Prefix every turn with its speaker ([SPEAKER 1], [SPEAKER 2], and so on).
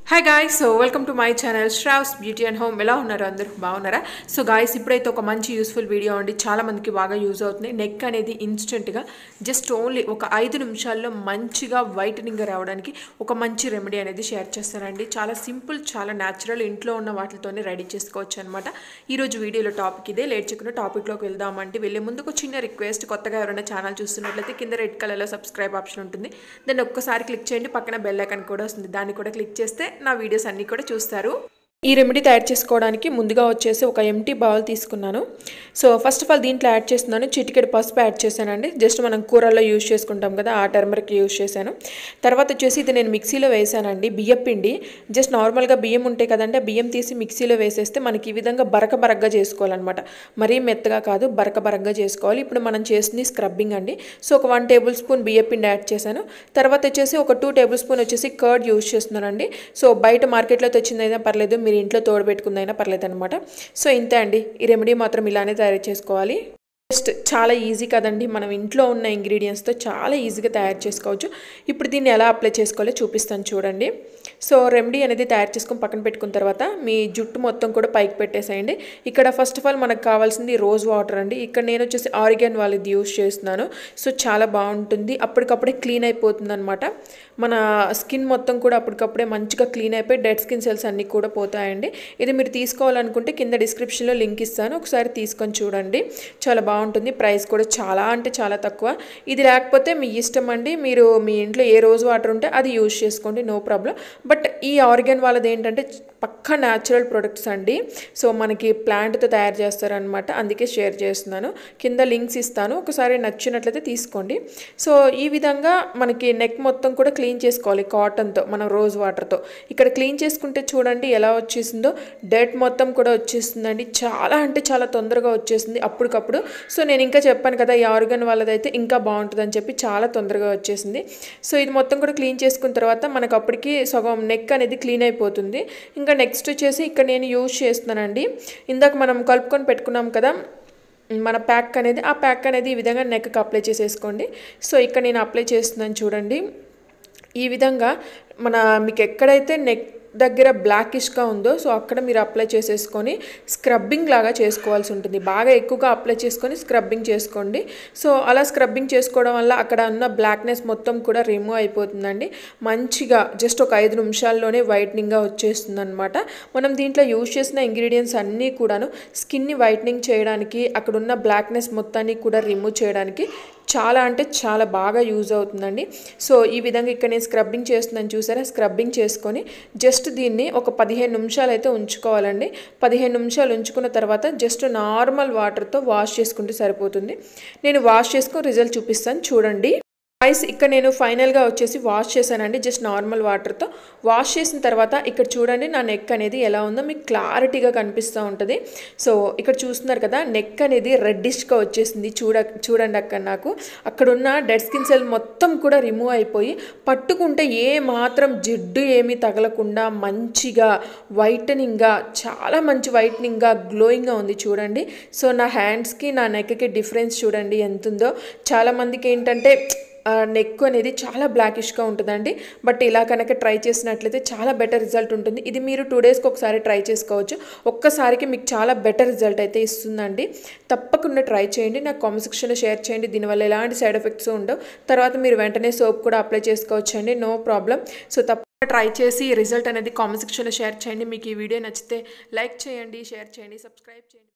[SPEAKER 1] hi guys so welcome to my channel Shravs beauty and home ఎలా ఉన్నారు అందరూ బాగున్నారా సో గాయస్ ఇప్పుడైతే ఒక మంచి యూస్ఫుల్ వీడియో అండి చాలా మందికి బాగా యూజ్ అవుతుంది నెక్ అనేది ఇన్స్టెంట్గా జస్ట్ ఓన్లీ ఒక ఐదు నిమిషాల్లో మంచిగా వైటనింగ్ రావడానికి ఒక మంచి రెమెడీ అనేది షేర్ చేస్తానండి చాలా సింపుల్ చాలా న్యాచురల్ ఇంట్లో ఉన్న వాటితోనే రెడీ చేసుకోవచ్చు అనమాట ఈరోజు వీడియోలో టాపిక్ ఇదే లేట్ చెక్కున్న టాపిక్లోకి వెళ్దామంటే వెళ్ళే ముందు ఒక చిన్న రిక్వెస్ట్ కొత్తగా ఎవరైనా ఛానల్ చూస్తున్నట్లయితే కింద రెడ్ కలర్లో సబ్స్క్రైబ్ ఆప్షన్ ఉంటుంది దాన్ని ఒక్కసారి క్లిక్ చేయండి పక్కన బెల్ ఐకాన్ కూడా వస్తుంది దాన్ని కూడా క్లిక్ చేస్తే నా వీడియోస్ అన్నీ కూడా చూస్తారు ఈ రెమెడీ తయారు చేసుకోవడానికి ముందుగా వచ్చేసి ఒక ఎంటీ బౌల్ తీసుకున్నాను సో ఫస్ట్ ఆఫ్ ఆల్ దీంట్లో యాడ్ చేస్తున్నాను చిటికెడు పసుపు యాడ్ చేశానండి జస్ట్ మనం కూరల్లో యూజ్ చేసుకుంటాం కదా ఆ టర్మరిక్ యూజ్ చేశాను తర్వాత వచ్చేసి ఇది నేను మిక్సీలో వేసానండి బియ్యం పిండి జస్ట్ నార్మల్గా బియ్యం ఉంటాయి కదండి ఆ బియ్యం తీసి మిక్సీలో వేసేస్తే మనకి ఈ విధంగా బరక బరగ్గా చేసుకోవాలన్నమాట మరీ మెత్తగా కాదు బరక బరగ్గా చేసుకోవాలి ఇప్పుడు మనం చేసింది స్క్రబ్బింగ్ అండి సో ఒక వన్ టేబుల్ స్పూన్ బియ్యం పిండి యాడ్ చేశాను తర్వాత వచ్చేసి ఒక టూ టేబుల్ స్పూన్ వచ్చేసి కర్డ్ యూజ్ చేస్తున్నానండి సో బయట మార్కెట్లో తెచ్చిందైనా పర్లేదు మీరు ఇంట్లో తోడబెట్టుకుందైనా పర్లేదు అనమాట సో ఇంతే అండి ఈ రెమెడీ మాత్రం ఇలానే తయారు చేసుకోవాలి జస్ట్ చాలా ఈజీ కదండి మనం ఇంట్లో ఉన్న ఇంగ్రీడియంట్స్తో చాలా ఈజీగా తయారు చేసుకోవచ్చు ఇప్పుడు దీన్ని ఎలా అప్లై చేసుకోవాలో చూపిస్తాను చూడండి సో రెమెడీ అనేది తయారు చేసుకొని పక్కన పెట్టుకున్న తర్వాత మీ జుట్టు మొత్తం కూడా పైకి పెట్టేసేయండి ఇక్కడ ఫస్ట్ ఆఫ్ ఆల్ మనకు కావాల్సింది రోజ్ వాటర్ అండి ఇక్కడ నేను వచ్చేసి ఆరిగన్ వాళ్ళది యూస్ చేస్తున్నాను సో చాలా బాగుంటుంది అప్పటికప్పుడే క్లీన్ అయిపోతుంది అనమాట మన స్కిన్ మొత్తం కూడా అప్పటికప్పుడే మంచిగా క్లీన్ అయిపోయి డెడ్ స్కిన్ సెల్స్ అన్నీ కూడా పోతాయండి ఇది మీరు తీసుకోవాలనుకుంటే కింద డిస్క్రిప్షన్లో లింక్ ఇస్తాను ఒకసారి తీసుకొని చూడండి చాలా బాగుంటుంది ప్రైస్ కూడా చాలా అంటే చాలా తక్కువ ఇది లేకపోతే మీ ఇష్టం అండి మీరు మీ ఇంట్లో ఏ రోజు వాటర్ ఉంటే అది యూజ్ చేసుకోండి నో ప్రాబ్లం బట్ ఈ ఆర్గాన్ వాళ్ళది ఏంటంటే పక్కా న్యాచురల్ ప్రొడక్ట్స్ అండి సో మనకి ప్లాంట్తో తయారు చేస్తారనమాట అందుకే షేర్ చేస్తున్నాను కింద లింక్స్ ఇస్తాను ఒకసారి నచ్చినట్లయితే తీసుకోండి సో ఈ విధంగా మనకి నెక్ మొత్తం కూడా క్లీన్ చేసుకోవాలి కాటన్తో మనం రోజ్ వాటర్తో ఇక్కడ క్లీన్ చేసుకుంటే చూడండి ఎలా వచ్చేసిందో డెట్ మొత్తం కూడా వచ్చేస్తుందండి చాలా అంటే చాలా తొందరగా వచ్చేసింది అప్పటికప్పుడు సో నేను ఇంకా చెప్పాను కదా ఈ ఆర్గన్ వాళ్ళదైతే ఇంకా బాగుంటుందని చెప్పి చాలా తొందరగా వచ్చేసింది సో ఇది మొత్తం కూడా క్లీన్ చేసుకున్న తర్వాత మనకు అప్పటికి సగం నెక్ అనేది క్లీన్ అయిపోతుంది ఇంకా నెక్స్ట్ వచ్చేసి ఇక్కడ నేను యూజ్ చేస్తున్నానండి ఇందాక మనం కలుపుకొని పెట్టుకున్నాం కదా మన ప్యాక్ అనేది ఆ ప్యాక్ అనేది ఈ విధంగా నెక్కి అప్లై చేసేసుకోండి సో ఇక్కడ నేను అప్లై చేస్తున్నాను చూడండి ఈ విధంగా మన మీకు ఎక్కడైతే నెక్ దగ్గర బ్లాకిష్గా ఉందో సో అక్కడ మీరు అప్లై చేసేసుకొని స్క్రబ్బింగ్ లాగా చేసుకోవాల్సి ఉంటుంది బాగా ఎక్కువగా అప్లై చేసుకొని స్క్రబ్బింగ్ చేసుకోండి సో అలా స్క్రబ్బింగ్ చేసుకోవడం వల్ల అక్కడ ఉన్న బ్లాక్నెస్ మొత్తం కూడా రిమూవ్ అయిపోతుందండి మంచిగా జస్ట్ ఒక ఐదు నిమిషాల్లోనే వైట్నింగ్గా వచ్చేస్తుంది అనమాట మనం దీంట్లో యూజ్ చేసిన ఇంగ్రీడియంట్స్ అన్నీ కూడాను స్కిన్ని వైట్నింగ్ చేయడానికి అక్కడ ఉన్న బ్లాక్నెస్ మొత్తాన్ని కూడా రిమూవ్ చేయడానికి చాలా అంటే చాలా బాగా యూజ్ అవుతుందండి సో ఈ విధంగా ఇక్కడ నేను స్క్రబ్బింగ్ చేస్తున్నాను చూసారా స్క్రబ్బింగ్ చేసుకొని జస్ట్ దీన్ని ఒక పదిహేను నిమిషాలు అయితే ఉంచుకోవాలండి పదిహేను నిమిషాలు ఉంచుకున్న తర్వాత జస్ట్ నార్మల్ వాటర్తో వాష్ చేసుకుంటే సరిపోతుంది నేను వాష్ చేసుకొని రిజల్ట్ చూపిస్తాను చూడండి ఐస్ ఇక్కడ నేను ఫైనల్గా వచ్చేసి వాష్ చేశానండి జస్ట్ నార్మల్ వాటర్తో వాష్ చేసిన తర్వాత ఇక్కడ చూడండి నా నెక్ అనేది ఎలా ఉందో మీకు క్లారిటీగా కనిపిస్తూ ఉంటుంది సో ఇక్కడ చూస్తున్నారు కదా నెక్ అనేది రెడ్డిష్గా వచ్చేసింది చూడ చూడండి అక్కడ నాకు అక్కడున్న డెడ్ స్కిన్ సెల్ మొత్తం కూడా రిమూవ్ అయిపోయి పట్టుకుంటే ఏ మాత్రం జిడ్డు ఏమీ తగలకుండా మంచిగా వైటనింగ్గా చాలా మంచి వైటనింగ్గా గ్లోయింగ్గా ఉంది చూడండి సో నా హ్యాండ్స్కి నా నెక్కి డిఫరెన్స్ చూడండి ఎంత ఉందో చాలామందికి ఏంటంటే నెక్ అనేది చాలా బ్లాకిష్గా ఉంటుందండి బట్ ఇలా కనుక ట్రై చేసినట్లయితే చాలా బెటర్ రిజల్ట్ ఉంటుంది ఇది మీరు టూ డేస్కి ఒకసారి ట్రై చేసుకోవచ్చు ఒక్కసారికి మీకు చాలా బెటర్ రిజల్ట్ అయితే ఇస్తుందండి తప్పకుండా ట్రై చేయండి నాకు కామెంట్ సెక్షన్లో షేర్ చేయండి దీనివల్ల ఎలాంటి సైడ్ ఎఫెక్ట్స్ ఉండవు తర్వాత మీరు వెంటనే సోప్ కూడా అప్లై చేసుకోవచ్చు అండి నో ప్రాబ్లం సో తప్పకుండా ట్రై చేసి రిజల్ట్ అనేది కామెంట్ సెక్షన్లో షేర్ చేయండి మీకు ఈ వీడియో నచ్చితే లైక్ చేయండి షేర్ చేయండి సబ్స్క్రైబ్ చేయండి